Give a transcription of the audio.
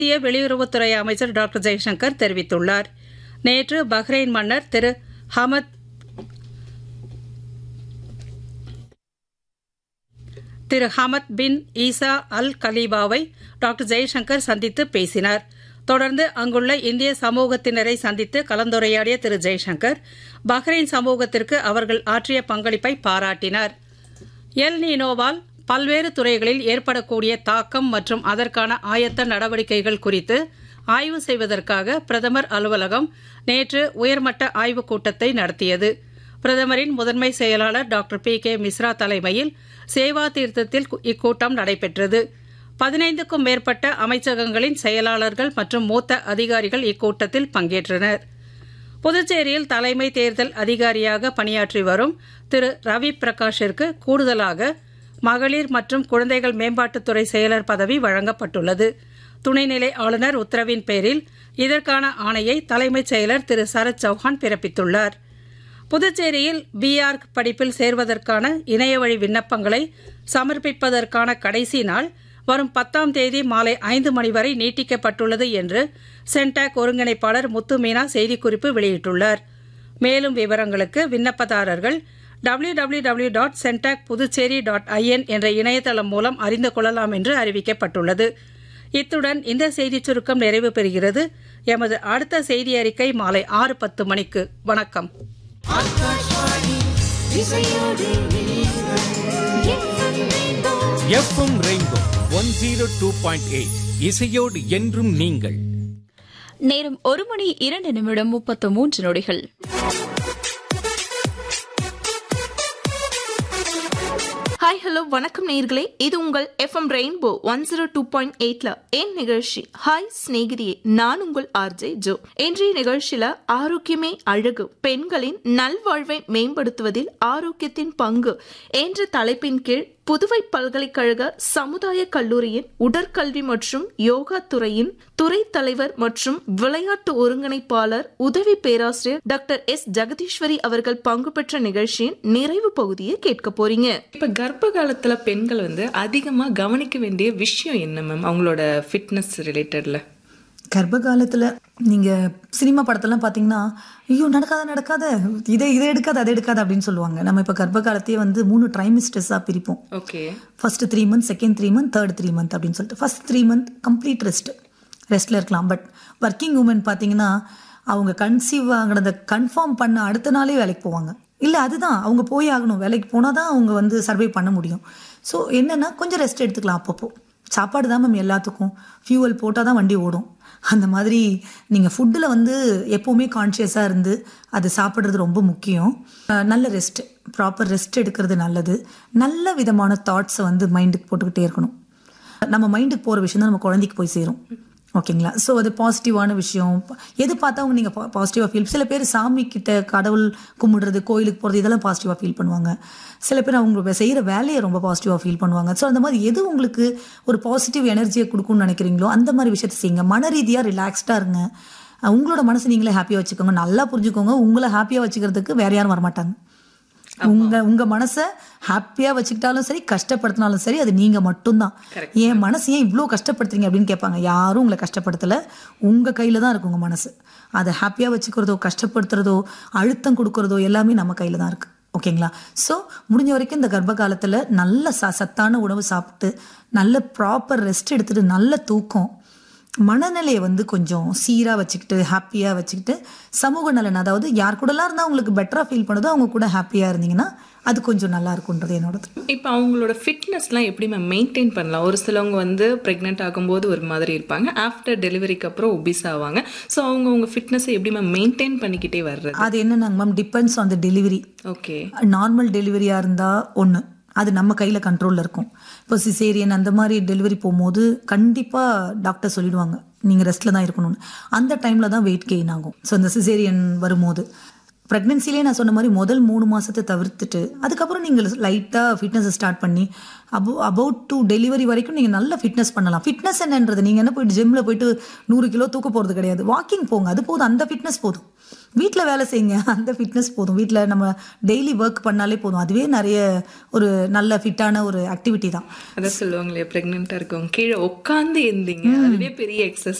மத்திய வெளியுறவுத்துறை அமைச்சர் டாக்டர் ஜெய்சங்கர் தெரிவித்துள்ளார் நேற்று பஹ்ரைன் மன்னர் திரு ஹமத் திரு ஹமத் பின் ஈசா அல் கலீபாவை டாக்டர் ஜெய்சங்கர் சந்தித்து பேசினார் தொடர்ந்து அங்குள்ள இந்திய சமூகத்தினரை சந்தித்து கலந்துரையாடிய திரு ஜெய்சங்கர் பஹ்ரைன் சமூகத்திற்கு அவர்கள் ஆற்றிய பங்களிப்பை பாராட்டினார் எல் நீனோவால் பல்வேறு துறைகளில் ஏற்படக்கூடிய தாக்கம் மற்றும் அதற்கான ஆயத்த நடவடிக்கைகள் குறித்து ஆய்வு செய்வதற்காக பிரதமர் அலுவலகம் நேற்று உயர்மட்ட ஆய்வுக் கூட்டத்தை நடத்தியது பிரதமரின் முதன்மை செயலாளர் டாக்டர் பி கே மிஸ்ரா தலைமையில் சேவா தீர்த்தத்தில் இக்கூட்டம் நடைபெற்றது பதினைந்துக்கும் மேற்பட்ட அமைச்சகங்களின் செயலாளர்கள் மற்றும் மூத்த அதிகாரிகள் இக்கூட்டத்தில் பங்கேற்றனர் புதுச்சேரியில் தலைமை தேர்தல் அதிகாரியாக பணியாற்றி வரும் திரு ரவி பிரகாஷிற்கு கூடுதலாக மகளிர் மற்றும் குழந்தைகள் மேம்பாட்டுத்துறை செயலர் பதவி வழங்கப்பட்டுள்ளது துணைநிலை ஆளுநர் உத்தரவின் பேரில் இதற்கான ஆணையை தலைமைச் செயலர் திரு சரத் சௌஹான் பிறப்பித்துள்ளார் புதுச்சேரியில் பிஆர்க் படிப்பில் சேர்வதற்கான இணையவழி விண்ணப்பங்களை சமர்ப்பிப்பதற்கான கடைசி நாள் வரும் பத்தாம் தேதி மாலை ஐந்து மணி வரை நீட்டிக்கப்பட்டுள்ளது என்று சென்டாக் ஒருங்கிணைப்பாளர் முத்து மீனா செய்திக்குறிப்பு வெளியிட்டுள்ளார் மேலும் விவரங்களுக்கு விண்ணப்பதாரர்கள் W W W dot Centac Puducherry dot I N என்ற இணையதளம் மூலம் அறிந்து கொள்ளலாம் என்று அறிவிக்கப்பட்டுள்ளது இத்துடன் இந்த செய்திச் சுருக்கம் நிறைவு பெறுகிறது எமது அடுத்த செய்தி அறிக்கை மாலை ஆறு பத்து மணிக்கு வணக்கம் FM rainbow one zero two point eight இசையோடு என்றும் நீங்கள் நேரம் ஒரு மணி இரண்டு நிமிடம் முப்பத்து மூன்று நொடிகள் ஹாய் ஹலோ வணக்கம் நேயர்களே இது உங்கள் FM rainbow one zero two point எயிட்ல என் நிகழ்ச்சி ஹாய் சிநேகிதியே நான் உங்கள் ஆர்ஜே ஜோ இன்றைய நிகழ்ச்சியில ஆரோக்கியமே அழகு பெண்களின் நல்வாழ்வை மேம்படுத்துவதில் ஆரோக்கியத்தின் பங்கு என்ற தலைப்பின் கீழ் புதுவை பல்கலைக்கழக சமுதாய கல்லூரியின் உடற்கல்வி மற்றும் யோகா துறையின் துறை தலைவர் மற்றும் விளையாட்டு ஒருங்கிணைப்பாளர் உதவி பேராசிரியர் டாக்டர் எஸ் ஜெகதீஸ்வரி அவர்கள் பங்கு பெற்ற நிகழ்ச்சியின் நிறைவு பகுதியை கேட்க போறீங்க இப்ப கர்ப்ப காலத்துல பெண்கள் வந்து அதிகமா கவனிக்க வேண்டிய விஷயம் என்ன மேம் அவங்களோட ஃபிட்னஸ் ரிலேட்டட்ல கர்ப்ப காலத்தில் நீங்கள் சினிமா படத்தெல்லாம் பார்த்தீங்கன்னா ஐயோ நடக்காத நடக்காத இதை இதை எடுக்காத அதை எடுக்காத அப்படின்னு சொல்லுவாங்க நம்ம இப்போ கர்ப்ப காலத்தையே வந்து மூணு ட்ரைமிஸ்டர்ஸாக பிரிப்போம் okay first three month second three month third three month அப்படின்னு சொல்லிட்டு first three month complete rest ரெஸ்ட்டில் இருக்கலாம் பட் ஒர்க்கிங் உமன் பார்த்தீங்கன்னா அவங்க கன்சீவ் ஆகினதை கன்ஃபார்ம் பண்ண அடுத்த நாளே வேலைக்கு போவாங்க இல்லை அதுதான் அவங்க போய் ஆகணும் வேலைக்கு போனால் தான் அவங்க வந்து சர்வை பண்ண முடியும் ஸோ என்னென்னா கொஞ்சம் ரெஸ்ட் எடுத்துக்கலாம் அப்பப்போ சாப்பாடு தான் மேம் எல்லாத்துக்கும் ஃபியூவல் போட்டால் தான் வண்டி ஓடும் அந்த மாதிரி நீங்கள் ஃபுட்டில் வந்து எப்போவுமே கான்ஷியஸாக இருந்து அது சாப்பிட்றது ரொம்ப முக்கியம் அஹ் நல்ல ரெஸ்ட் ப்ராப்பர் ரெஸ்ட் எடுக்கிறது நல்லது நல்ல விதமான தாட்ஸை வந்து மைண்டுக்கு போட்டுக்கிட்டே இருக்கணும் நம்ம மைண்டுக்கு போகிற விஷயம் தான் நம்ம குழந்தைக்கு போய் சேரும் ஓகேங்களா ஸோ அது பாசிட்டிவான விஷயம் எது பார்த்தவங்க நீங்கள் பாசிட்டிவாக ஃபீல் சில பேர் சாமி கிட்ட கடவுள் கும்பிடுறது கோயிலுக்கு போகிறது இதெல்லாம் பாசிட்டிவாக ஃபீல் பண்ணுவாங்க சில பேர் அவங்க செய்கிற வேலையை ரொம்ப பாசிட்டிவாக ஃபீல் பண்ணுவாங்க ஸோ அந்த மாதிரி எது உங்களுக்கு ஒரு பாசிட்டிவ் எனர்ஜியை கொடுக்கும்னு நினைக்கிறீங்களோ அந்த மாதிரி விஷயத்தை செய்யுங்க மன ரீதியாக ரிலாக்ஸ்டாக இருங்க அஹ் உங்களோட மனசை நீங்களே ஹாப்பியாக வச்சுக்கோங்க நல்லா புரிஞ்சுக்கோங்க உங்களை ஹாப்பியாக வச்சுக்கிறதுக்கு வேற யாரும் வரமாட்டாங்க உங்க உங்க மனசை ஹாப்பியா வச்சுக்கிட்டாலும் சரி கஷ்டப்படுத்தினாலும் சரி அது நீங்க மட்டும்தான் என் மனசு ஏன் இவ்வளோ கஷ்டப்படுத்துறீங்க அப்படின்னு கேட்பாங்க யாரும் உங்களை கஷ்டப்படுத்தல உங்க கையில தான் இருக்கு உங்க மனசு அதை ஹாப்பியா வச்சுக்கிறதோ கஷ்டப்படுத்துறதோ அழுத்தம் கொடுக்கறதோ எல்லாமே நம்ம கையில தான் இருக்கு ஓகேங்களா ஸோ முடிஞ்ச வரைக்கும் இந்த கர்ப்ப காலத்துல நல்ல ச சத்தான உணவு சாப்பிட்டு நல்ல ப்ராப்பர் ரெஸ்ட் எடுத்துட்டு நல்ல தூக்கம் மனநிலையை வந்து கொஞ்சம் சீராக வச்சுக்கிட்டு ஹாப்பியாக வச்சுக்கிட்டு சமூக நலன் அதாவது யார் கூடலாம் இருந்தால் உங்களுக்கு பெட்டராக ஃபீல் பண்ணுதோ அவங்க கூட ஹாப்பியாக இருந்தீங்கன்னா அது கொஞ்சம் நல்லா இருக்குன்றது என்னோடது இப்போ அவங்களோட ஃபிட்னஸ்லாம் எப்படி மேம் மெயின்டைன் பண்ணலாம் ஒரு சிலவங்க வந்து ப்ரெக்னென்ட் ஆகும்போது ஒரு மாதிரி இருப்பாங்க ஆஃப்டர் டெலிவரிக்கு அப்புறம் ஒபிஸ் ஆவாங்க ஸோ அவங்க அவங்க ஃபிட்னஸை எப்படி மேம் மெயின்டைன் பண்ணிக்கிட்டே வர்றது அது என்னன்னாங்க ma'am depends on the delivery okay normal டெலிவரியாக இருந்தால் ஒன்று அது நம்ம கையில் கண்ட்ரோலில் இருக்கும் இப்போ சிசேரியன் அந்த மாதிரி டெலிவரி போகும்போது கண்டிப்பாக டாக்டர் சொல்லிடுவாங்க நீங்கள் ரெஸ்ட்டில் தான் இருக்கணும்னு அந்த டைமில் தான் வெயிட் கெயின் ஆகும் ஸோ இந்த சிசேரியன் வரும்போது ப்ரெக்னென்சிலே நான் சொன்ன மாதிரி முதல் மூணு மாசத்தை தவிர்த்துட்டு அதுக்கப்புறம் நீங்கள் லைட்டாக ஃபிட்னஸை ஸ்டார்ட் பண்ணி அபோ அபவுட் டு டெலிவரி வரைக்கும் நீங்கள் நல்ல ஃபிட்னஸ் பண்ணலாம் ஃபிட்னஸ் என்னன்றது நீங்கள் என்ன போயிட்டு ஜிம்மில் போயிட்டு நூறு கிலோ தூக்க போகிறது கிடையாது வாக்கிங் போங்க அது போதும் அந்த ஃபிட்னஸ் போதும் வீட்டில் வேலை செய்யுங்க அந்த ஃபிட்னஸ் போதும் வீட்டில் நம்ம டெய்லி ஒர்க் பண்ணாலே போதும் அதுவே நிறைய ஒரு நல்ல ஃபிட்டான ஒரு ஆக்டிவிட்டி தான் அதான் சொல்லுவாங்களே பிரெக்னெண்டா இருக்கவங்க கீழே உட்காந்து எந்திங்க அதுவே பெரிய எக்ஸசைஸ்